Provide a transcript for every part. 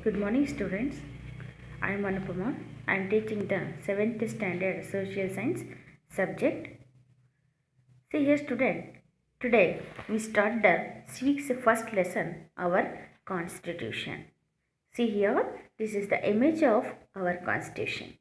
Good morning, students. I am Anupama. I am teaching the 7th standard social science subject. See here, student. Today we start the week's first lesson, our Constitution. See here, this is the image of our Constitution.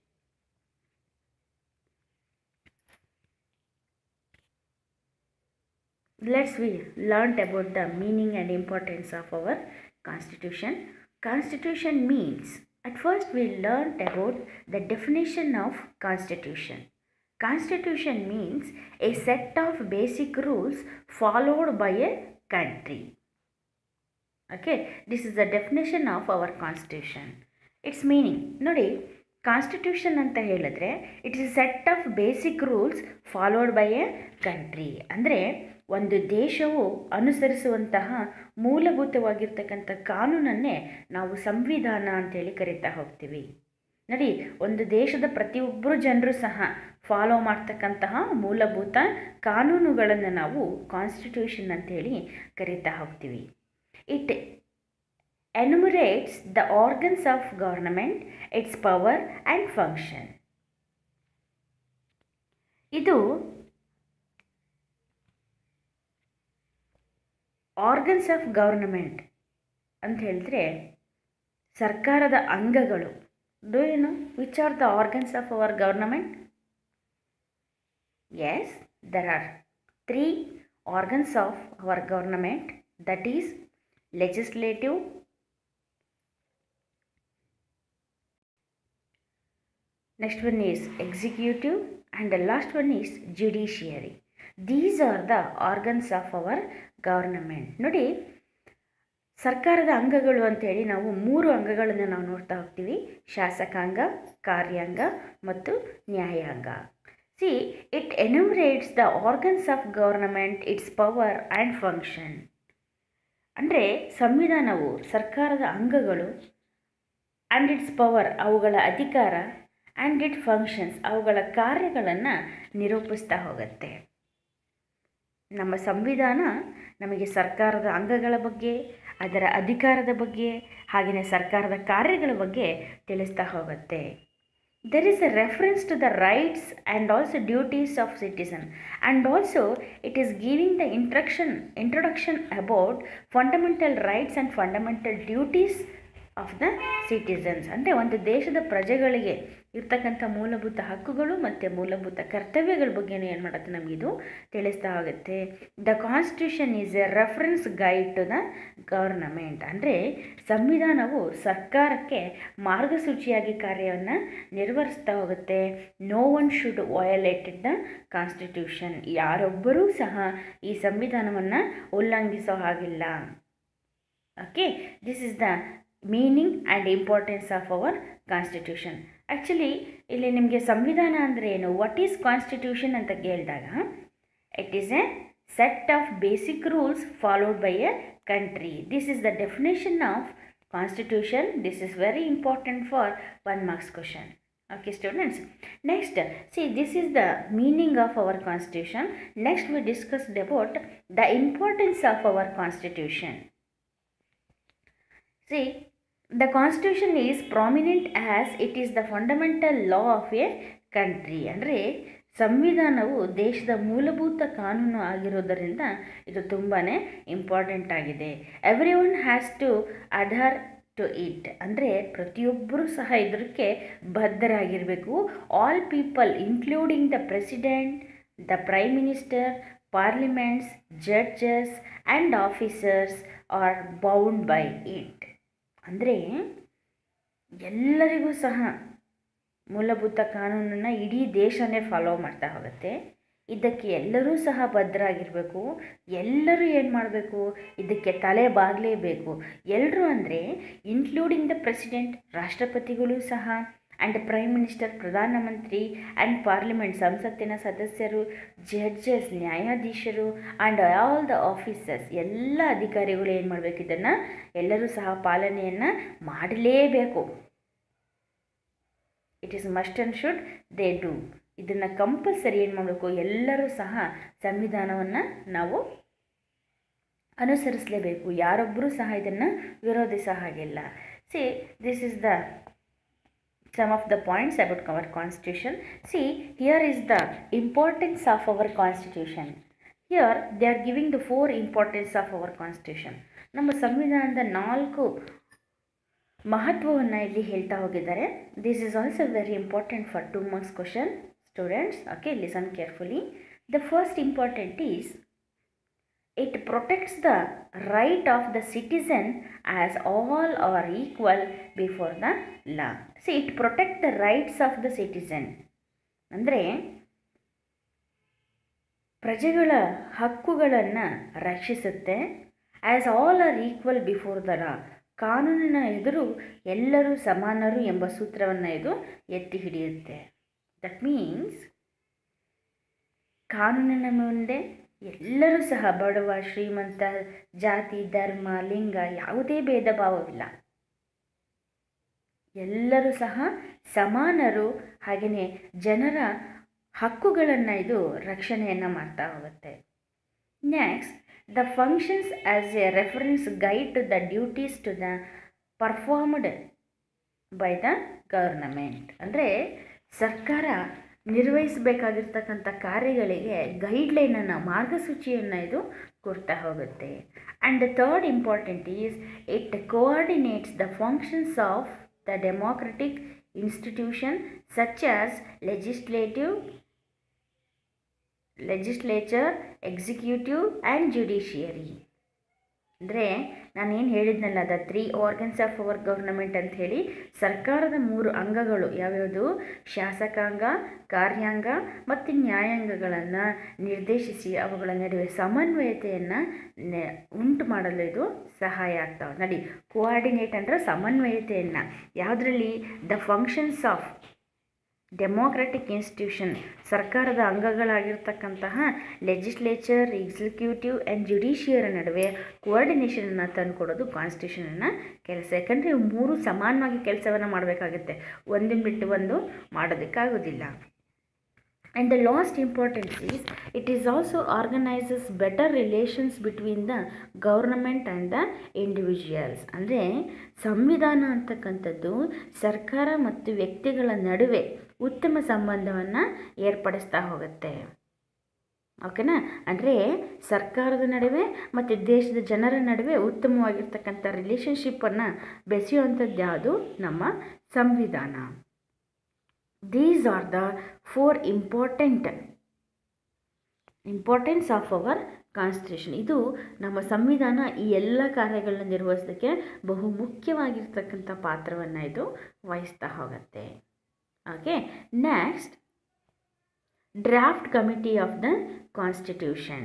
Let's we learnt about the meaning and importance of our constitution. Constitution means at first we learnt about the definition of constitution. Constitution means a set of basic rules followed by a country. Okay this is the definition of our constitution it's meaning ನೋಡಿ constitution ಅಂತ ಹೇಳಿದ್ರೆ it is set of basic rules followed by a country ಅಂದರೆ ಒಂದು ದೇಶವು ಅನುಸರಿಸುವಂತಹ ಮೂಲಭೂತವಾಗಿರ್ತಕ್ಕಂಥ ಕಾನೂನನ್ನೇ ನಾವು ಸಂವಿಧಾನ ಅಂತೇಳಿ ಕರಿತಾ ಹೋಗ್ತೀವಿ ನೋಡಿ ಒಂದು ದೇಶದ ಪ್ರತಿಯೊಬ್ಬರು ಜನರು ಸಹ ಫಾಲೋ ಮಾಡ್ತಕ್ಕಂತಹ ಮೂಲಭೂತ ಕಾನೂನುಗಳನ್ನು ನಾವು ಕಾನ್ಸ್ಟಿಟ್ಯೂಷನ್ ಅಂತೇಳಿ ಕರಿತಾ ಹೋಗ್ತೀವಿ it enumerates the organs of government its power and function ಇದು ಆರ್ಗನ್ಸ್ ಆಫ್ ಗವರ್ನಮೆಂಟ್ ಅಂತ ಹೇಳಿದ್ರೆ ಸರ್ಕಾರದ ಅಂಗಗಳು do you know which are the organs of our government yes there are three organs of our government that is legislative next one is executive and the last one is judiciary these are the organs of our government ನೋಡಿ ಸರ್ಕಾರದ ಅಂಗಗಳು ಅಂತೇಳಿ ನಾವು ಮೂರು ಅಂಗಗಳನ್ನು ನಾವು ನೋಡ್ತಾ ಹೋಗ್ತೀವಿ ಶಾಸಕಾಂಗ ಕಾರ್ಯಾಂಗ ಮತ್ತು ನ್ಯಾಯಾಂಗ see it enumerates the organs of government its power and function ಅಂದರೆ ಸಂವಿಧಾನವು ಸರ್ಕಾರದ ಅಂಗಗಳು ಆ್ಯಂಡ್ ಇಟ್ಸ್ ಪವರ್ ಅವುಗಳ ಅಧಿಕಾರ ಆ್ಯಂಡ್ ಇಟ್ ಫಂಕ್ಷನ್ಸ್ ಅವುಗಳ ಕಾರ್ಯಗಳನ್ನು ನಿರೂಪಿಸ್ತಾ ಹೋಗುತ್ತೆ ನಮ್ಮ ಸಂವಿಧಾನ ನಮಗೆ ಸರ್ಕಾರದ ಅಂಗಗಳ ಬಗ್ಗೆ ಅದರ ಅಧಿಕಾರದ ಬಗ್ಗೆ ಹಾಗೆಯೇ ಸರ್ಕಾರದ ಕಾರ್ಯಗಳ ಬಗ್ಗೆ ತಿಳಿಸ್ತಾ ಹೋಗುತ್ತೆ there is a reference to the rights and also duties of citizen and also it is giving the introduction introduction about fundamental rights and fundamental duties of the citizens ಅಂದರೆ ಒಂದು ದೇಶದ ಪ್ರಜೆಗಳಿಗೆ ಇರ್ತಕ್ಕಂಥ ಮೂಲಭೂತ ಹಕ್ಕುಗಳು ಮತ್ತು ಮೂಲಭೂತ ಕರ್ತವ್ಯಗಳ ಬಗ್ಗೆನೂ ಏನು ಮಾಡುತ್ತೆ ನಮಗಿದು ತಿಳಿಸ್ತಾ ಹೋಗುತ್ತೆ the constitution is a reference guide to the government ಅಂದರೆ ಸಂವಿಧಾನವು ಸರ್ಕಾರಕ್ಕೆ ಮಾರ್ಗಸೂಚಿಯಾಗಿ ಕಾರ್ಯವನ್ನು ನಿರ್ವಹಿಸ್ತಾ ಹೋಗುತ್ತೆ no one should violated the constitution ಯಾರೊಬ್ಬರೂ ಸಹ ಈ ಸಂವಿಧಾನವನ್ನು ಉಲ್ಲಂಘಿಸೋ ಹಾಗಿಲ್ಲ okay this is the meaning and importance of our constitution actually ಇಲ್ಲಿ ನಿಮಗೆ ಸಂವಿಧಾನ ಅಂದರೆ ಏನು ವಾಟ್ ಈಸ್ ಕಾನ್ಸ್ಟಿಟ್ಯೂಷನ್ ಅಂತ ಕೇಳಿದಾಗ it is a set of basic rules followed by a country this is the definition of constitution this is very important for one marks question okay students next see this is the meaning of our constitution next we discussed about the importance of our constitution see the constitution is prominent as it is the fundamental law of a country ಅಂದರೆ ಸಂವಿಧಾನವು ದೇಶದ ಮೂಲಭೂತ ಕಾನೂನು ಆಗಿರೋದರಿಂದ ಇದು ತುಂಬಾ important ಆಗಿದೆ every one has to adhere to it ಅಂದರೆ ಪ್ರತಿಯೊಬ್ಬರೂ ಸಹ ಇದಕ್ಕೆ ಬದ್ಧರಾಗಿರಬೇಕು all people including the president the prime minister parliaments judges and officers are bound by it ಅಂದರೆ ಎಲ್ಲರಿಗೂ ಸಹ ಮೂಲಭೂತ ಕಾನೂನನ್ನು ಇಡೀ ದೇಶನೇ ಫಾಲೋ ಮಾಡ್ತಾ ಹೋಗುತ್ತೆ ಇದಕ್ಕೆ ಎಲ್ಲರೂ ಸಹ ಭದ್ರಾಗಿರಬೇಕು ಎಲ್ಲರೂ ಏನು ಮಾಡಬೇಕು ಇದಕ್ಕೆ ತಲೆ ಬಾಗಲೇಬೇಕು ಎಲ್ಲರೂ ಅಂದರೆ ಇನ್ಕ್ಲೂಡಿಂಗ್ ದ ಪ್ರೆಸಿಡೆಂಟ್ ರಾಷ್ಟ್ರಪತಿಗಳು ಸಹ ಆ್ಯಂಡ್ ಪ್ರೈಮ್ ಮಿನಿಸ್ಟರ್ ಪ್ರಧಾನಮಂತ್ರಿ ಆ್ಯಂಡ್ ಪಾರ್ಲಿಮೆಂಟ್ ಸಂಸತ್ತಿನ ಸದಸ್ಯರು ಜಡ್ಜಸ್ ನ್ಯಾಯಾಧೀಶರು ಆ್ಯಂಡ್ ಆಲ್ ದ ಆಫೀಸರ್ಸ್ ಎಲ್ಲ ಅಧಿಕಾರಿಗಳು ಏನು ಮಾಡಬೇಕು ಇದನ್ನು ಎಲ್ಲರೂ ಸಹ ಪಾಲನೆಯನ್ನು ಮಾಡಲೇಬೇಕು it is must and should they do ಇದನ್ನು ಕಂಪಲ್ಸರಿ ಏನು ಮಾಡಬೇಕು ಎಲ್ಲರೂ ಸಹ ಸಂವಿಧಾನವನ್ನು ನಾವು ಅನುಸರಿಸಲೇಬೇಕು ಯಾರೊಬ್ಬರೂ ಸಹ ಇದನ್ನು ವಿರೋಧಿಸೋ ಹಾಗಿಲ್ಲ see this is the some of the points about our constitution see here is the importance of our constitution here they are giving the four importance of our constitution ನಮ್ಮ ಸಂವಿಧಾನದ ನಾಲ್ಕು ಮಹತ್ವವನ್ನು ಇಲ್ಲಿ ಹೇಳ್ತಾ ಹೋಗಿದ್ದಾರೆ this is also very important for two marks question students okay listen carefully the first important is it protects the right of the citizen as all are equal before the law see it protects the rights of the citizen ಅಂದರೆ ಪ್ರಜೆಗಳ ಹಕ್ಕುಗಳನ್ನು ರಕ್ಷಿಸುತ್ತೆ as all are equal before the law ಕಾನೂನಿನ ಎದುರು ಎಲ್ಲರೂ ಸಮಾನರು ಎಂಬ ಸೂತ್ರವನ್ನು ಇದು ಎತ್ತಿ ಹಿಡಿಯುತ್ತೆ ದಟ್ ಮೀನ್ಸ್ ಕಾನೂನಿನ ಮುಂದೆ ಎಲ್ಲರೂ ಸಹ ಬಡವ ಶ್ರೀಮಂತ ಜಾತಿ ಧರ್ಮ ಲಿಂಗ ಯಾವುದೇ ಭೇದ ಭಾವವಿಲ್ಲ ಎಲ್ಲರೂ ಸಹ ಸಮಾನರು ಹಾಗೆಯೇ ಜನರ ಹಕ್ಕುಗಳನ್ನು ಇದು ರಕ್ಷಣೆಯನ್ನು ಮಾಡ್ತಾ ಹೋಗುತ್ತೆ next the functions as a reference guide to the duties to the performed by the government ಅಂದರೆ ಸರ್ಕಾರ ನಿರ್ವಹಿಸಬೇಕಾಗಿರ್ತಕ್ಕಂಥ ಕಾರ್ಯಗಳಿಗೆ ಗೈಡ್ಲೈನನ್ನು ಮಾರ್ಗಸೂಚಿಯನ್ನು ಇದು ಕೊಡ್ತಾ ಹೋಗುತ್ತೆ and the third important is it coordinates the functions of the democratic institution such as legislative legislature executive and judiciary ಅಂದರೆ ನಾನೇನು ಹೇಳಿದ್ನಲ್ಲ the three organs of our government ಅಂತ ಹೇಳಿ ಸರ್ಕಾರದ ಮೂರು ಅಂಗಗಳು ಯಾವ್ಯಾವುದು ಶಾಸಕಾಂಗ ಕಾರ್ಯಾಂಗ ಮತ್ತು ನ್ಯಾಯಾಂಗಗಳನ್ನು ನಿರ್ದೇಶಿಸಿ ಅವುಗಳ ನಡುವೆ ಸಮನ್ವಯತೆಯನ್ನು ಉಂಟು ಮಾಡಲು ಇದು ಸಹಾಯ ಆಗ್ತಾವೆ ನೋಡಿ ಕೋಆರ್ಡಿನೇಟ್ ಅಂದರೆ ಸಮನ್ವಯತೆಯನ್ನು ಯಾವುದರಲ್ಲಿ the functions of democratic institution ಸರ್ಕಾರದ ಅಂಗಗಳಾಗಿರ್ತಕ್ಕಂತಹ ಲೆಜಿಸ್ಲೇಚರ್ ಎಕ್ಸಿಕ್ಯೂಟಿವ್ ಆ್ಯಂಡ್ ಜುಡಿಷಿಯರ್ ನಡುವೆ ಕೋಆರ್ಡಿನೇಷನನ್ನು ತಂದುಕೊಡೋದು ಕಾನ್ಸ್ಟಿಟ್ಯೂಷನ್ನ ಕೆಲಸ ಯಾಕಂದರೆ ಇವು ಮೂರು ಸಮಾನವಾಗಿ ಕೆಲಸವನ್ನು ಮಾಡಬೇಕಾಗುತ್ತೆ ಒಂದನ್ನು ಬಿಟ್ಟು ಒಂದು ಮಾಡೋದಕ್ಕಾಗೋದಿಲ್ಲ and the last importance is it is also organises better relations between the government and the individuals ಅಂದರೆ ಸಂವಿಧಾನ ಅಂತಕ್ಕಂಥದ್ದು ಸರ್ಕಾರ ಮತ್ತು ವ್ಯಕ್ತಿಗಳ ನಡುವೆ ಉತ್ತಮ ಸಂಬಂಧವನ್ನು ಏರ್ಪಡಿಸ್ತಾ ಹೋಗುತ್ತೆ ಓಕೆನಾ ಅಂದರೆ ಸರ್ಕಾರದ ನಡುವೆ ಮತ್ತು ದೇಶದ ಜನರ ನಡುವೆ ಉತ್ತಮವಾಗಿರ್ತಕ್ಕಂಥ ರಿಲೇಷನ್ಶಿಪ್ಪನ್ನು ಬೆಸೆಯುವಂಥದ್ದು ಯಾವುದು ನಮ್ಮ ಸಂವಿಧಾನ these are the four important importance of our constitution ಇದು ನಮ್ಮ ಸಂವಿಧಾನ ಈ ಎಲ್ಲ ಕಾರ್ಯಗಳನ್ನ ನಿರ್ವಹಿಸೋದಕ್ಕೆ ಬಹು ಮುಖ್ಯವಾಗಿರ್ತಕ್ಕಂಥ ಪಾತ್ರವನ್ನು ಇದು ವಹಿಸ್ತಾ ಹೋಗುತ್ತೆ okay next draft committee of the constitution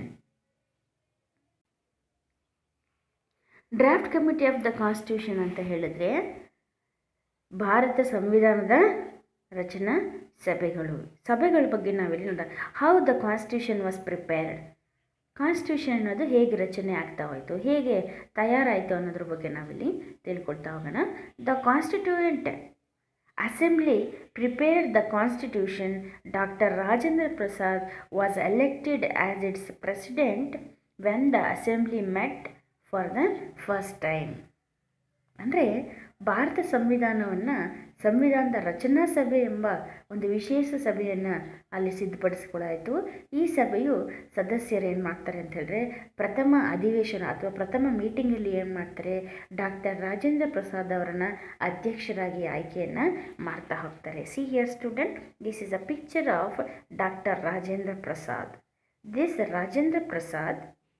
draft committee of the constitution ಅಂತ ಹೇಳಿದ್ರೆ ಭಾರತ ಸಂವಿಧಾನದ ರಚನಾ ಸಭೆಗಳು ಸಭೆಗಳ ಬಗ್ಗೆ ನಾವೆಲ್ಲಿ ನೋಡ how the constitution was prepared constitution ಅನ್ನೋದು ಹೇಗೆ ರಚನೆ ಆಗ್ತಾ ಹೋಯಿತು ಹೇಗೆ ತಯಾರಾಯಿತು ಅನ್ನೋದ್ರ ಬಗ್ಗೆ ನಾವಿಲ್ಲಿ ತಿಳ್ಕೊಳ್ತಾ ಹೋಗೋಣ the constituent assembly prepared the constitution doctor Rajendra Prasad was elected as its president when the assembly met for the first time ಅಂದರೆ ಭಾರತ ಸಂವಿಧಾನವನ್ನು ಸಂವಿಧಾನದ ರಚನಾ ಸಭೆ ಎಂಬ ಒಂದು ವಿಶೇಷ ಸಭೆಯನ್ನು ಅಲ್ಲಿ ಸಿದ್ಧಪಡಿಸಿಕೊಳ್ಳಾಯಿತು ಈ ಸಭೆಯು ಸದಸ್ಯರು ಏನು ಮಾಡ್ತಾರೆ ಅಂತ ಹೇಳಿದ್ರೆ ಪ್ರಥಮ ಅಧಿವೇಶನ ಅಥವಾ ಪ್ರಥಮ ಮೀಟಿಂಗಲ್ಲಿ ಏನು ಮಾಡ್ತಾರೆ ಡಾಕ್ಟರ್ ರಾಜೇಂದ್ರ ಪ್ರಸಾದ್ ಅವರನ್ನು ಅಧ್ಯಕ್ಷರಾಗಿ ಆಯ್ಕೆಯನ್ನು ಮಾಡ್ತಾ ಹೋಗ್ತಾರೆ see here student this is a picture of doctor Rajendra Prasad this Rajendra Prasad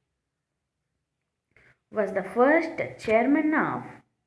was the first chairman of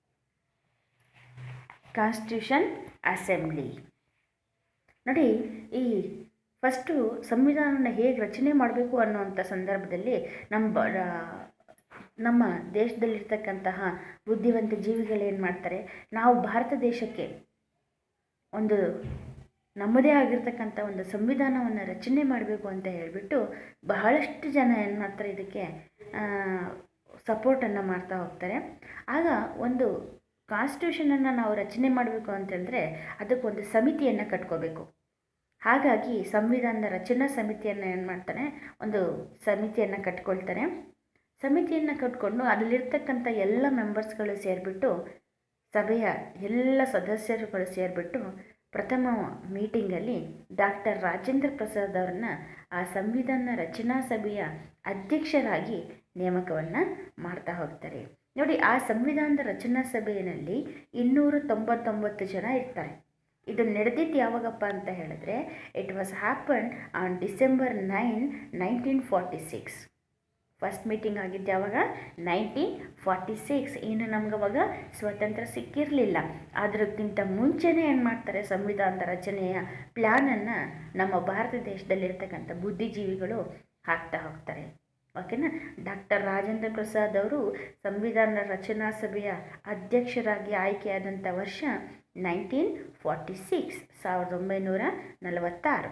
constitution assembly ನೋಡಿ ಈ ಫಸ್ಟು ಸಂವಿಧಾನನ ಹೇಗೆ ರಚನೆ ಮಾಡಬೇಕು ಅನ್ನೋವಂಥ ಸಂದರ್ಭದಲ್ಲಿ ನಮ್ಮ ಬ ನಮ್ಮ ದೇಶದಲ್ಲಿರ್ತಕ್ಕಂತಹ ಬುದ್ಧಿವಂತ ಜೀವಿಗಳೇನು ಮಾಡ್ತಾರೆ ನಾವು ಭಾರತ ದೇಶಕ್ಕೆ ಒಂದು ನಮ್ಮದೇ ಆಗಿರ್ತಕ್ಕಂಥ ಒಂದು ಸಂವಿಧಾನವನ್ನು ರಚನೆ ಮಾಡಬೇಕು ಅಂತ ಹೇಳಿಬಿಟ್ಟು ಬಹಳಷ್ಟು ಜನ ಏನು ಮಾಡ್ತಾರೆ ಇದಕ್ಕೆ ಸಪೋರ್ಟನ್ನು ಮಾಡ್ತಾ ಹೋಗ್ತಾರೆ ಆಗ ಒಂದು ಕಾನ್ಸ್ಟಿಟ್ಯೂಷನನ್ನು ನಾವು ರಚನೆ ಮಾಡಬೇಕು ಅಂತಂದರೆ ಅದಕ್ಕೊಂದು ಸಮಿತಿಯನ್ನು ಕಟ್ಕೋಬೇಕು ಹಾಗಾಗಿ ಸಂವಿಧಾನದ ರಚನಾ ಸಮಿತಿಯನ್ನು ಏನು ಮಾಡ್ತಾನೆ ಒಂದು ಸಮಿತಿಯನ್ನು ಕಟ್ಕೊಳ್ತಾರೆ ಸಮಿತಿಯನ್ನು ಕಟ್ಕೊಂಡು ಅದರಲ್ಲಿರ್ತಕ್ಕಂಥ ಎಲ್ಲ ಮೆಂಬರ್ಸ್ಗಳು ಸೇರಿಬಿಟ್ಟು ಸಭೆಯ ಎಲ್ಲ ಸದಸ್ಯರುಗಳು ಸೇರಿಬಿಟ್ಟು ಪ್ರಥಮ ಮೀಟಿಂಗಲ್ಲಿ ಡಾಕ್ಟರ್ ರಾಜೇಂದ್ರ ಪ್ರಸಾದ್ ಅವರನ್ನ ಆ ಸಂವಿಧಾನ ರಚನಾ ಸಭೆಯ ಅಧ್ಯಕ್ಷರಾಗಿ ನೇಮಕವನ್ನು ಮಾಡ್ತಾ ಹೋಗ್ತಾರೆ ನೋಡಿ ಆ ಸಂವಿಧಾನದ ರಚನಾ ಸಭೆಯಲ್ಲಿ ಇನ್ನೂರ ತೊಂಬತ್ತೊಂಬತ್ತು ಜನ ಇರ್ತಾರೆ ಇದು ನಡೆದಿದ್ದು ಯಾವಾಗಪ್ಪ ಅಂತ ಹೇಳಿದ್ರೆ it was happen on December nine nineteen forty six first meeting ಆಗಿದ್ದು ಯಾವಾಗ ನೈನ್ಟೀನ್ ಫಾರ್ಟಿ ಸಿಕ್ಸ್ ಇನ್ನು ನಮ್ಗೆ ಅವಾಗ ಸ್ವಾತಂತ್ರ್ಯ ಸಿಕ್ಕಿರಲಿಲ್ಲ ಅದಕ್ಕಿಂತ ಮುಂಚೆನೇ ಏನು ಮಾಡ್ತಾರೆ ಸಂವಿಧಾನದ ರಚನೆಯ ಪ್ಲ್ಯಾನನ್ನು ನಮ್ಮ ಭಾರತ ದೇಶದಲ್ಲಿರ್ತಕ್ಕಂಥ ಬುದ್ಧಿಜೀವಿಗಳು ಹಾಕ್ತಾ ಹೋಗ್ತಾರೆ ಓಕೆನಾ ಡಾಕ್ಟರ್ ರಾಜೇಂದ್ರ ಪ್ರಸಾದ್ ಅವರು ಸಂವಿಧಾನ ರಚನಾ ಸಭೆಯ ಅಧ್ಯಕ್ಷರಾಗಿ ಆಯ್ಕೆಯಾದಂಥ ವರ್ಷ ನೈನ್ಟೀನ್ ಫಾರ್ಟಿ ಸಿಕ್ಸ್ ಸಾವಿರದ ಒಂಬೈನೂರ ನಲವತ್ತಾರು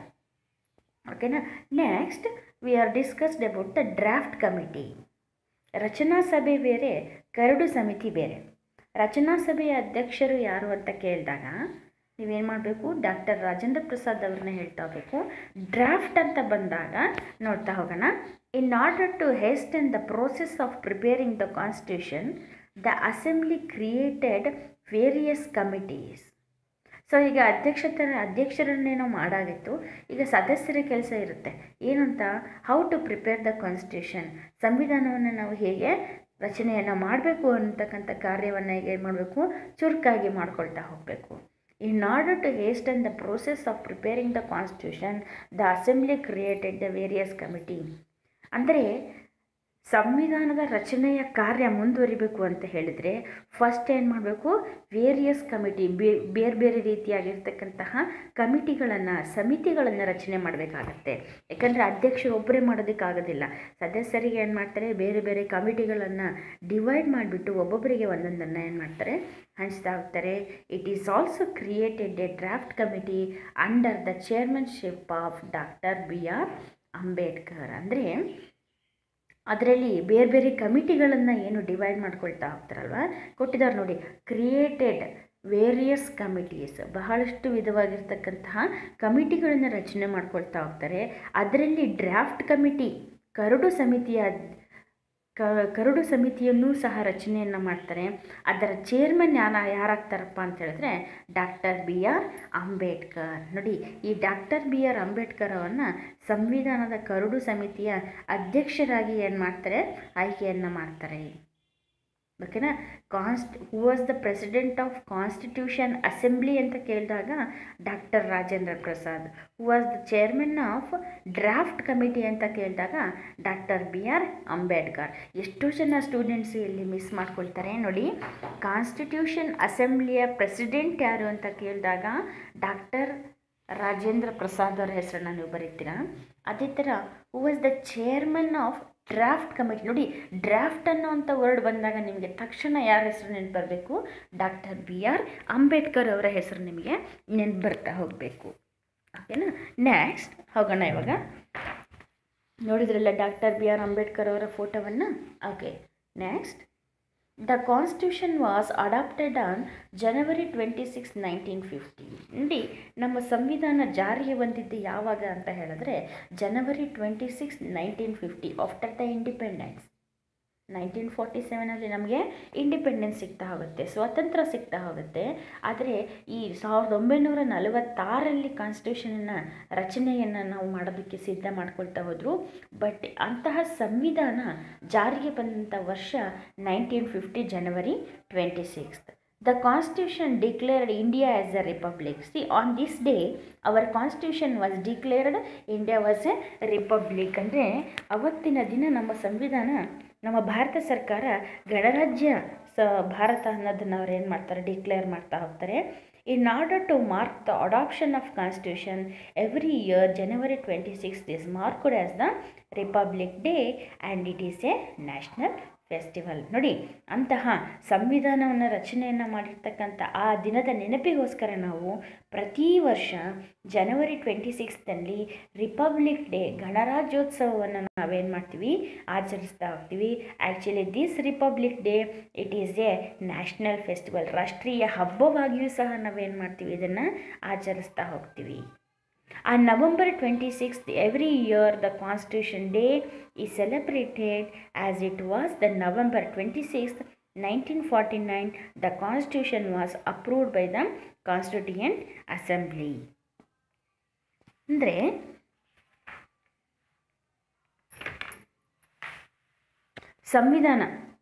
ಓಕೆನಾ next we are discussed about the draft committee ರಚನಾ ಸಭೆ ಬೇರೆ ಕರಡು ಸಮಿತಿ ಬೇರೆ ರಚನಾ ಸಭೆಯ ಅಧ್ಯಕ್ಷರು ಯಾರು ಅಂತ ಕೇಳಿದಾಗ ನೀವೇನು ಮಾಡಬೇಕು ಡಾಕ್ಟರ್ ರಾಜೇಂದ್ರ ಪ್ರಸಾದ್ ಅವ್ರನ್ನ ಹೇಳ್ತಾ ಹೋಗಬೇಕು ಡ್ರಾಫ್ಟ್ ಅಂತ ಬಂದಾಗ ನೋಡ್ತಾ ಹೋಗೋಣ in order to hasten the process of preparing the constitution the assembly created various committees so ಈಗ ಅಧ್ಯಕ್ಷತೆ ಅಧ್ಯಕ್ಷರನ್ನೇನೋ ಮಾಡಾಗಿತ್ತು ಈಗ ಸದಸ್ಯರ ಕೆಲಸ ಇರುತ್ತೆ ಏನು ಅಂತ how to prepare the constitution ಸಂವಿಧಾನವನ್ನು ನಾವು ಹೇಗೆ ರಚನೆಯನ್ನು ಮಾಡಬೇಕು ಅಂತಕ್ಕಂಥ ಕಾರ್ಯವನ್ನು ಏನು ಮಾಡಬೇಕು ಚುರುಕಾಗಿ ಮಾಡ್ಕೊಳ್ತಾ ಹೋಗಬೇಕು in order to hasten the process of preparing the constitution the assembly created the various committee ಅಂದರೆ ಸಂವಿಧಾನದ ರಚನೆಯ ಕಾರ್ಯ ಮುಂದುವರಿಬೇಕು ಅಂತ ಹೇಳಿದರೆ ಫಸ್ಟ್ ಏನು ಮಾಡಬೇಕು ವೇರಿಯಸ್ ಕಮಿಟಿ ಬೇರೆ ಬೇರೆ ರೀತಿಯಾಗಿರ್ತಕ್ಕಂತಹ ಕಮಿಟಿಗಳನ್ನು ಸಮಿತಿಗಳನ್ನು ರಚನೆ ಮಾಡಬೇಕಾಗತ್ತೆ ಯಾಕಂದರೆ ಅಧ್ಯಕ್ಷರು ಒಬ್ಬರೇ ಮಾಡೋದಕ್ಕಾಗೋದಿಲ್ಲ ಸದಸ್ಯರಿಗೆ ಏನು ಮಾಡ್ತಾರೆ ಬೇರೆ ಬೇರೆ ಕಮಿಟಿಗಳನ್ನು ಡಿವೈಡ್ ಮಾಡಿಬಿಟ್ಟು ಒಬ್ಬೊಬ್ಬರಿಗೆ ಒಂದೊಂದನ್ನು ಏನು ಮಾಡ್ತಾರೆ ಹಂಚ್ತಾ ಹೋಗ್ತಾರೆ it is also created a draft committee under the chairmanship of doctor B R Ambedkar ಅಂದರೆ ಅದರಲ್ಲಿ ಬೇರೆ ಬೇರೆ ಕಮಿಟಿಗಳನ್ನು ಏನು ಡಿವೈಡ್ ಮಾಡ್ಕೊಳ್ತಾ ಹೋಗ್ತಾರಲ್ವ ಕೊಟ್ಟಿದ್ದಾರೆ ನೋಡಿ ಕ್ರಿಯೇಟೆಡ್ ವೇರಿಯಸ್ ಕಮಿಟೀಸ್ ಬಹಳಷ್ಟು ವಿಧವಾಗಿರ್ತಕ್ಕಂತಹ ಕಮಿಟಿಗಳನ್ನು ರಚನೆ ಮಾಡ್ಕೊಳ್ತಾ ಹೋಗ್ತಾರೆ ಅದರಲ್ಲಿ ಡ್ರಾಫ್ಟ್ ಕಮಿಟಿ ಕರಡು ಸಮಿತಿಯ ಕ ಕರಡು ಸಮಿತಿಯನ್ನೂ ಸಹ ರಚನೆಯನ್ನು ಮಾಡ್ತಾರೆ ಅದರ ಚೇರ್ಮನ್ ಯಾರ ಯಾರಾಗ್ತಾರಪ್ಪ ಅಂತ ಹೇಳಿದ್ರೆ ಡಾಕ್ಟರ್ ಬಿ ಆರ್ ಅಂಬೇಡ್ಕರ್ ನೋಡಿ ಈ ಡಾಕ್ಟರ್ ಬಿ ಆರ್ ಅಂಬೇಡ್ಕರ್ ಅವರನ್ನು ಸಂವಿಧಾನದ ಕರಡು ಸಮಿತಿಯ ಅಧ್ಯಕ್ಷರಾಗಿ ಏನು ಮಾಡ್ತಾರೆ ಆಯ್ಕೆಯನ್ನು ಮಾಡ್ತಾರೆ ಓಕೆನಾ ಕಾನ್ಸ್ಟ್ who was the president of constitution assembly ಅಂತ ಕೇಳಿದಾಗ doctor Rajendra Prasad who was the chairman of draft committee ಅಂತ ಕೇಳಿದಾಗ ಡಾಕ್ಟರ್ ಬಿ ಆರ್ ಅಂಬೇಡ್ಕರ್ ಎಷ್ಟೋ ಜನ ಸ್ಟೂಡೆಂಟ್ಸ್ ಇಲ್ಲಿ ಮಿಸ್ ಮಾಡ್ಕೊಳ್ತಾರೆ ನೋಡಿ ಕಾನ್ಸ್ಟಿಟ್ಯೂಷನ್ ಅಸೆಂಬ್ಲಿಯ ಪ್ರೆಸಿಡೆಂಟ್ ಯಾರು ಅಂತ ಕೇಳಿದಾಗ ಡಾಕ್ಟರ್ ರಾಜೇಂದ್ರ ಪ್ರಸಾದ್ ಅವರ ಹೆಸರನ್ನು ನೀವು ಬರೀತೀರಾ ಅದೇ ಥರ who was the chairman of draft committee ನೋಡಿ ಡ್ರಾಫ್ಟ್ ಅನ್ನೋವಂಥ ವರ್ಡ್ ಬಂದಾಗ ನಿಮಗೆ ತಕ್ಷಣ ಯಾರ ಹೆಸರು ನೆನಪು ಬರಬೇಕು ಡಾಕ್ಟರ್ ಬಿ ಆರ್ ಅಂಬೇಡ್ಕರ್ ಅವರ ಹೆಸರು ನಿಮಗೆ ನೆನಪು ಬರ್ತಾ ಹೋಗಬೇಕು ಓಕೆನಾ ನೆಕ್ಸ್ಟ್ ಹೋಗೋಣ ಇವಾಗ ನೋಡಿದ್ರಲ್ಲ ಡಾಕ್ಟರ್ ಬಿ ಆರ್ ಅಂಬೇಡ್ಕರ್ ಅವರ ಫೋಟೋವನ್ನು okay next the constitution was adopted on January twenty six nineteen fifty ನೋಡಿ ನಮ್ಮ ಸಂವಿಧಾನ ಜಾರಿಗೆ ಬಂದಿದ್ದು ಯಾವಾಗ ಅಂತ ಹೇಳಿದ್ರೆ January twenty six nineteen fifty after the independence nineteen forty ಸೆವೆನಲ್ಲಿ ನಮಗೆ ಇಂಡಿಪೆಂಡೆನ್ಸ್ ಸಿಗ್ತಾ ಹೋಗುತ್ತೆ ಸ್ವಾತಂತ್ರ್ಯ ಸಿಗ್ತಾ ಹೋಗುತ್ತೆ ಆದರೆ ಈ ಸಾವಿರದ ಒಂಬೈನೂರ ನಲವತ್ತಾರರಲ್ಲಿ ಕಾನ್ಸ್ಟಿಟ್ಯೂಷನನ್ನು ರಚನೆಯನ್ನು ನಾವು ಮಾಡೋದಕ್ಕೆ ಸಿದ್ಧ ಮಾಡ್ಕೊಳ್ತಾ ಹೋದರು ಬಟ್ ಅಂತಹ ಸಂವಿಧಾನ ಜಾರಿಗೆ ಬಂದಂಥ ವರ್ಷ nineteen fifty January twenty sixth the constitution declared India as a republic see on this day our constitution was declared India was a republic ಅಂದರೆ ಅವತ್ತಿನ ದಿನ ನಮ್ಮ ಸಂವಿಧಾನ ನಮ್ಮ ಭಾರತ ಸರ್ಕಾರ ಗಣರಾಜ್ಯ ಸ ಭಾರತ ಅನ್ನೋದನ್ನು ಅವ್ರು ಏನು ಮಾಡ್ತಾರೆ ಡಿಕ್ಲೇರ್ ಮಾಡ್ತಾ ಹೋಗ್ತಾರೆ in order to mark the adoption of constitution every year January twenty six is marked as the republic day and it is a national festival ನೋಡಿ ಅಂತಹ ಸಂವಿಧಾನವನ್ನು ರಚನೆಯನ್ನು ಮಾಡಿರ್ತಕ್ಕಂಥ ಆ ದಿನದ ನೆನಪಿಗೋಸ್ಕರ ನಾವು ಪ್ರತಿ ವರ್ಷ ಜನವರಿ ಟ್ವೆಂಟಿ ಸಿಕ್ಸ್ನಲ್ಲಿ ರಿಪಬ್ಲಿಕ್ ಡೇ ಗಣರಾಜ್ಯೋತ್ಸವವನ್ನು ನಾವೇನು ಮಾಡ್ತೀವಿ ಆಚರಿಸ್ತಾ ಹೋಗ್ತೀವಿ actually this republic day it is a national festival ರಾಷ್ಟ್ರೀಯ ಹಬ್ಬವಾಗಿಯೂ ಸಹ ನಾವೇನು ಮಾಡ್ತೀವಿ ಇದನ್ನು ಆಚರಿಸ್ತಾ ಹೋಗ್ತೀವಿ On November 26th, every year the Constitution Day is celebrated as it was the November 26th, nineteen forty nine the constitution was approved by the constituent assembly ಅಂದರೆ ಸಂವಿಧಾನ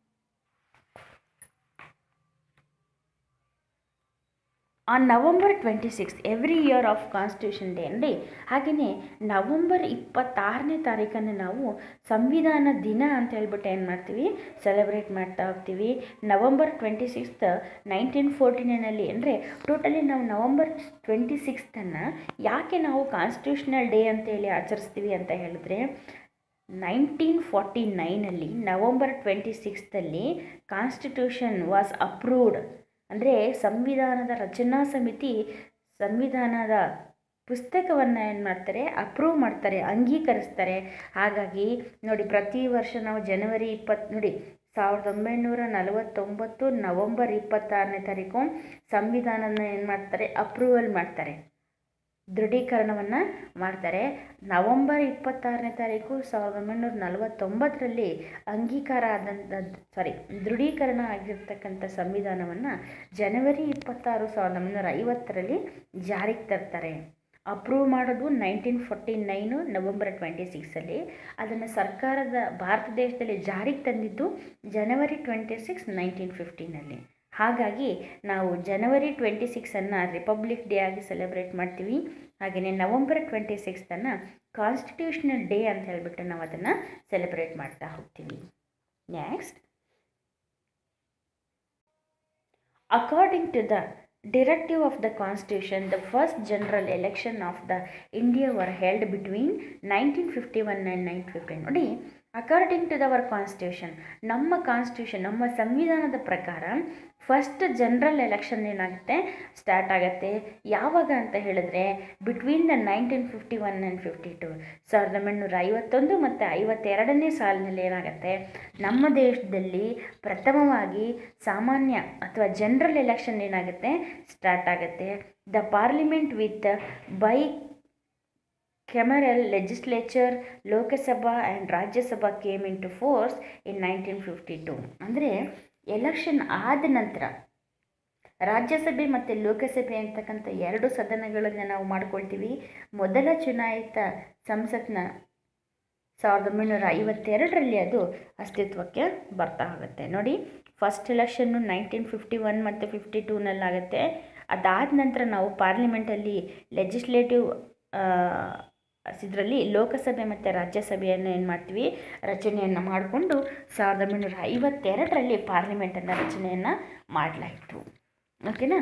on November twenty six every year of constitution day ಅಂడి ಹಾಗೆಯೇ ನವಂಬರ್ ಇಪ್ಪತ್ತಾರನೇ ತಾರೀಕನ್ನು ನಾವು ಸಂವಿಧಾನ ದಿನ ಅಂತ ಹೇಳ್ಬಿಟ್ಟು ಏನು ಮಾಡ್ತೀವಿ ಸೆಲೆಬ್ರೇಟ್ ಮಾಡ್ತಾ ಹೋಗ್ತೀವಿ November twenty sixth nineteen forty ನೈನಲ್ಲಿ ಅಂದರೆ ಟೋಟಲಿ ನಾವು ನವಂಬರ್ ಟ್ವೆಂಟಿ ಸಿಕ್ಸ್ತನ್ನು ಯಾಕೆ ನಾವು ಕಾನ್ಸ್ಟಿಟ್ಯೂಷನಲ್ ಡೇ ಅಂತೇಳಿ ಆಚರಿಸ್ತೀವಿ ಅಂತ ಹೇಳಿದ್ರೆ ನೈನ್ಟೀನ್ ಫಾರ್ಟಿ ನೈನಲ್ಲಿ ನವಂಬರ್ ಟ್ವೆಂಟಿ ಸಿಕ್ಸ್ತಲ್ಲಿ ಕಾನ್ಸ್ಟಿಟ್ಯೂಷನ್ ವಾಸ್ ಅಪ್ರೂವ್ಡ್ ಅಂದರೆ ಸಂವಿಧಾನದ ರಚನಾ ಸಮಿತಿ ಸಂವಿಧಾನದ ಪುಸ್ತಕವನ್ನು ಏನು ಮಾಡ್ತಾರೆ ಅಪ್ರೂವ್ ಮಾಡ್ತಾರೆ ಅಂಗೀಕರಿಸ್ತಾರೆ ಹಾಗಾಗಿ ನೋಡಿ ಪ್ರತಿ ವರ್ಷ ನಾವು ಜನವರಿ ಇಪ್ಪತ್ತು ನೋಡಿ ಸಾವಿರದ ಒಂಬೈನೂರ ನಲವತ್ತೊಂಬತ್ತು ನವಂಬರ್ ಇಪ್ಪತ್ತಾರನೇ ತಾರೀಕು ಸಂವಿಧಾನನ ಏನು ಮಾಡ್ತಾರೆ ಅಪ್ರೂವಲ್ ಮಾಡ್ತಾರೆ ದೃಢೀಕರಣವನ್ನು ಮಾಡ್ತಾರೆ ನವಂಬರ್ ಇಪ್ಪತ್ತಾರನೇ ತಾರೀಕು ಸಾವಿರದ ಒಂಬೈನೂರ ನಲವತ್ತೊಂಬತ್ತರಲ್ಲಿ ಅಂಗೀಕಾರ ಆದಂಥ ಸಾರಿ ದೃಢೀಕರಣ ಆಗಿರ್ತಕ್ಕಂಥ ಸಂವಿಧಾನವನ್ನು ಜನವರಿ ಇಪ್ಪತ್ತಾರು ಸಾವಿರದ ಒಂಬೈನೂರ ಐವತ್ತರಲ್ಲಿ ಜಾರಿಗೆ ತರ್ತಾರೆ ಅಪ್ರೂವ್ ಮಾಡೋದು nineteen forty nine November twenty ಸಿಕ್ಸಲ್ಲಿ ಅದನ್ನು ಸರ್ಕಾರದ ಭಾರತ ದೇಶದಲ್ಲಿ ಜಾರಿಗೆ ತಂದಿದ್ದು ಜನವರಿ ಟ್ವೆಂಟಿ ಸಿಕ್ಸ್ ನೈನ್ಟೀನ್ ಫಿಫ್ಟೀನಲ್ಲಿ ಹಾಗಾಗಿ ನಾವು ಜನವರಿ ಟ್ವೆಂಟಿ ಸಿಕ್ಸನ್ನು ರಿಪಬ್ಲಿಕ್ ಡೇ ಆಗಿ ಸೆಲೆಬ್ರೇಟ್ ಮಾಡ್ತೀವಿ ಹಾಗೆಯೇ ನವಂಬರ್ ಟ್ವೆಂಟಿ ಸಿಕ್ಸ್ತನ್ನು ಕಾನ್ಸ್ಟಿಟ್ಯೂಷನಲ್ ಡೇ ಅಂತ ಹೇಳಿಬಿಟ್ಟು ನಾವು ಅದನ್ನು ಸೆಲೆಬ್ರೇಟ್ ಮಾಡ್ತಾ ಹೋಗ್ತೀವಿ next according to the directive of the constitution the first general election of the india were held between 1951 and 1915 ನೋಡಿ ಅಕಾರ್ಡಿಂಗ್ ಟು ದವರ್ ಕಾನ್ಸ್ಟಿಟ್ಯೂಷನ್ ನಮ್ಮ ಕಾನ್ಸ್ಟಿಟ್ಯೂಷನ್ ನಮ್ಮ ಸಂವಿಧಾನದ ಪ್ರಕಾರ ಫಸ್ಟ್ ಜನರಲ್ ಎಲೆಕ್ಷನ್ ಏನಾಗುತ್ತೆ ಸ್ಟಾರ್ಟ್ ಆಗುತ್ತೆ ಯಾವಾಗ ಅಂತ ಹೇಳಿದ್ರೆ between the nineteen fifty one and fifty two ಸಾವಿರದ ಒಂಬೈನೂರ ಐವತ್ತೊಂದು ಮತ್ತು ಐವತ್ತೆರಡನೇ ಸಾಲಿನಲ್ಲಿ ಏನಾಗುತ್ತೆ ನಮ್ಮ ದೇಶದಲ್ಲಿ ಪ್ರಥಮವಾಗಿ ಸಾಮಾನ್ಯ ಅಥವಾ ಜನರಲ್ ಎಲೆಕ್ಷನ್ ಏನಾಗುತ್ತೆ ಸ್ಟಾರ್ಟ್ ಆಗುತ್ತೆ the parliament with bicameral legislature Lok Sabha and Rajya Sabha came into force in nineteen fifty two ಅಂದರೆ ಎಲೆಕ್ಷನ್ ಆದ ನಂತರ ರಾಜ್ಯಸಭೆ ಮತ್ತು ಲೋಕಸಭೆ ಅಂತಕ್ಕಂಥ ಎರಡು ಸದನಗಳನ್ನು ನಾವು ಮಾಡ್ಕೊಳ್ತೀವಿ ಮೊದಲ ಚುನಾಯಿತ ಸಂಸತ್ನ ಸಾವಿರದ ಒಂಬೈನೂರ ಐವತ್ತೆರಡರಲ್ಲಿ ಅದು ಅಸ್ತಿತ್ವಕ್ಕೆ ಬರ್ತಾ ಹೋಗುತ್ತೆ ನೋಡಿ ಫಸ್ಟ್ ಎಲೆಕ್ಷನ್ನು ನೈನ್ಟೀನ್ ಫಿಫ್ಟಿ ಒನ್ ಮತ್ತು ಫಿಫ್ಟಿ ಟೂನಲ್ಲಾಗುತ್ತೆ ಅದಾದ ನಂತರ ನಾವು ಪಾರ್ಲಿಮೆಂಟಲ್ಲಿ ಲೆಜಿಸ್ಲೇಟಿವ್ ಇದರಲ್ಲಿ ಲೋಕಸಭೆ ಮತ್ತು ರಾಜ್ಯಸಭೆಯನ್ನು ಏನು ಮಾಡ್ತೀವಿ ರಚನೆಯನ್ನು ಮಾಡಿಕೊಂಡು ಸಾವಿರದ ಒಂಬೈನೂರ ಐವತ್ತೆರಡರಲ್ಲಿ ಪಾರ್ಲಿಮೆಂಟನ್ನು ರಚನೆಯನ್ನು ಮಾಡಲಾಯಿತು ಓಕೆನಾ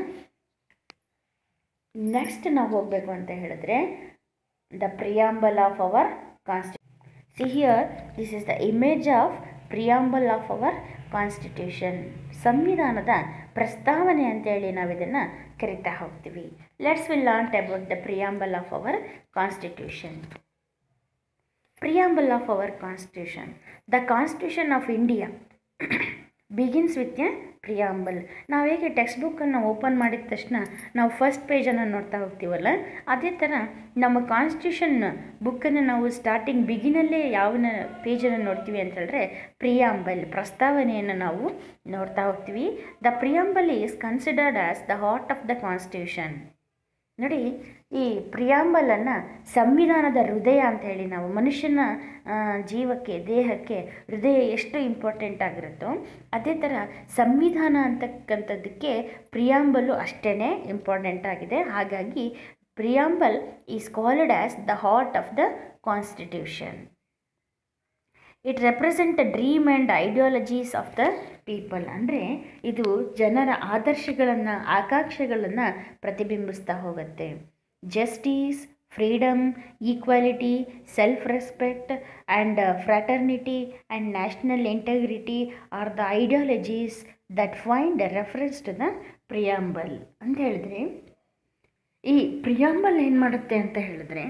ನೆಕ್ಸ್ಟ್ ನಾವು ಹೋಗಬೇಕು ಅಂತ ಹೇಳಿದ್ರೆ ದ ಪ್ರಿಯಾಂಬಲ್ ಆಫ್ ಅವರ್ ಕಾನ್ಸ್ಟಿ see here this is the image of preamble of our constitution ಸಂವಿಧಾನದ ಪ್ರಸ್ತಾವನೆ ಅಂತೇಳಿ ನಾವು ಇದನ್ನು ಕರಿತಾ ಹೋಗ್ತೀವಿ let's will learn about the preamble of our constitution preamble of our constitution the constitution of India begins with a preamble ನಾವು ಹೇಗೆ text ಬುಕ್ಕನ್ನು ಓಪನ್ ಮಾಡಿದ ತಕ್ಷಣ ನಾವು ಫಸ್ಟ್ ಪೇಜನ್ನು ನೋಡ್ತಾ ಹೋಗ್ತೀವಲ್ಲ ಅದೇ ಥರ ನಮ್ಮ ಕಾನ್ಸ್ಟಿಟ್ಯೂಷನ್ ಬುಕ್ಕನ್ನು ನಾವು ಸ್ಟಾರ್ಟಿಂಗ್ ಬಿಗಿನಲ್ಲೇ ಯಾವ ಪೇಜನ್ನು ನೋಡ್ತೀವಿ ಅಂತ ಹೇಳಿದ್ರೆ ಪ್ರಿಯಾಂಬಲ್ ಪ್ರಸ್ತಾವನೆಯನ್ನು ನಾವು ನೋಡ್ತಾ ಹೋಗ್ತೀವಿ the preamble is considered as the heart of the constitution ನೋಡಿ ಈ ಪ್ರಿಯಾಂಬಲನ್ನು ಸಂವಿಧಾನದ ಹೃದಯ ಅಂತ ಹೇಳಿ ನಾವು ಮನುಷ್ಯನ ಜೀವಕ್ಕೆ ದೇಹಕ್ಕೆ ಹೃದಯ ಎಷ್ಟು ಇಂಪಾರ್ಟೆಂಟ್ ಆಗಿರುತ್ತೋ ಅದೇ ಥರ ಸಂವಿಧಾನ ಅಂತಕ್ಕಂಥದ್ದಕ್ಕೆ ಪ್ರಿಯಾಂಬಲು ಅಷ್ಟೇ ಇಂಪಾರ್ಟೆಂಟ್ ಆಗಿದೆ ಹಾಗಾಗಿ preamble is called as the heart of the constitution it represent the dream and ideologies of the people ಅಂದರೆ ಇದು ಜನರ ಆದರ್ಶಗಳನ್ನು ಆಕಾಂಕ್ಷೆಗಳನ್ನು ಪ್ರತಿಬಿಂಬಿಸ್ತಾ ಹೋಗುತ್ತೆ justice freedom equality self respect and fraternity and national integrity are the ideologies that find reference to the preamble ಅಂತ ಹೇಳಿದ್ರೆ ಈ ಪ್ರಿಯಾಂಬಲ್ ಏನು ಮಾಡುತ್ತೆ ಅಂತ ಹೇಳಿದ್ರೆ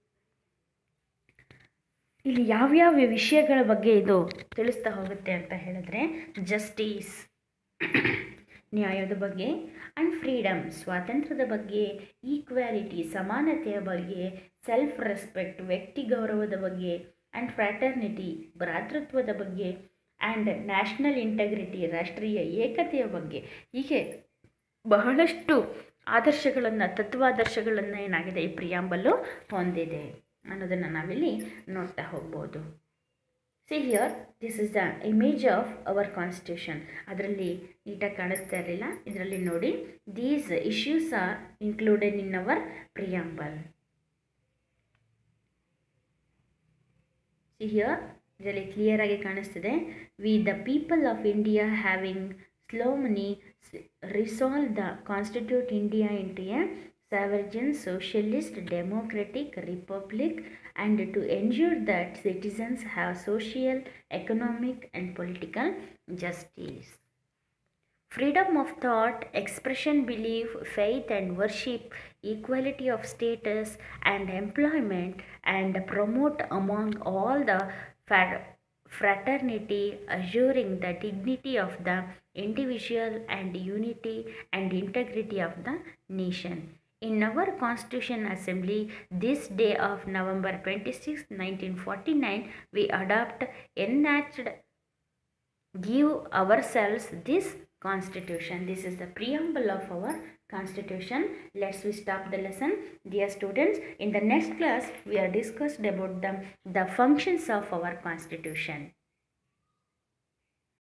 ಇಲ್ಲಿ ಯಾವ್ಯಾವ ವಿಷಯಗಳ ಬಗ್ಗೆ ಇದು ತಿಳಿಸ್ತಾ ಹೋಗುತ್ತೆ ಅಂತ ಹೇಳಿದ್ರೆ ಜಸ್ಟಿಸ್ ನ್ಯಾಯದ ಬಗ್ಗೆ ಆ್ಯಂಡ್ ಫ್ರೀಡಮ್ ಸ್ವಾತಂತ್ರ್ಯದ ಬಗ್ಗೆ ಈಕ್ವಾಲಿಟಿ ಸಮಾನತೆಯ ಬಗ್ಗೆ ಸೆಲ್ಫ್ ರೆಸ್ಪೆಕ್ಟ್ ವ್ಯಕ್ತಿ ಗೌರವದ ಬಗ್ಗೆ ಆ್ಯಂಡ್ ಫ್ರ್ಯಾಟರ್ನಿಟಿ ಭ್ರಾತೃತ್ವದ ಬಗ್ಗೆ ಆ್ಯಂಡ್ ನ್ಯಾಷನಲ್ ಇಂಟಗ್ರಿಟಿ ರಾಷ್ಟ್ರೀಯ ಏಕತೆಯ ಬಗ್ಗೆ ಹೀಗೆ ಬಹಳಷ್ಟು ಆದರ್ಶಗಳನ್ನು ತತ್ವಾದರ್ಶಗಳನ್ನು ಏನಾಗಿದೆ ಈ ಪ್ರಿಯಾಂಬಲ್ಲು ಹೊಂದಿದೆ ಅನ್ನೋದನ್ನು ನಾವಿಲ್ಲಿ ನೋಡ್ತಾ ಹೋಗ್ಬೋದು see here this is the image of our constitution ಅದರಲ್ಲಿ ನೀಟಾಗಿ ಕಾಣಿಸ್ತಾ ಇರಲಿಲ್ಲ ಇದರಲ್ಲಿ ನೋಡಿ these issues are included in our preamble see here ಇದರಲ್ಲಿ ಕ್ಲಿಯರ್ ಆಗಿ ಕಾಣಿಸ್ತಿದೆ we the people of India having solemnly resolve the constitute India into a sovereign socialist democratic republic and to ensure that citizens have social economic and political justice freedom of thought expression belief faith and worship equality of status and employment and promote among all the fa- fraternity assuring the dignity of the individual and unity and integrity of the nation in our Constitution Assembly, this day of November 26, 1949, we adopt enacted give ourselves this constitution this is the preamble of our constitution let's we stop the lesson dear students in the next class we are discussed about the the functions of our constitution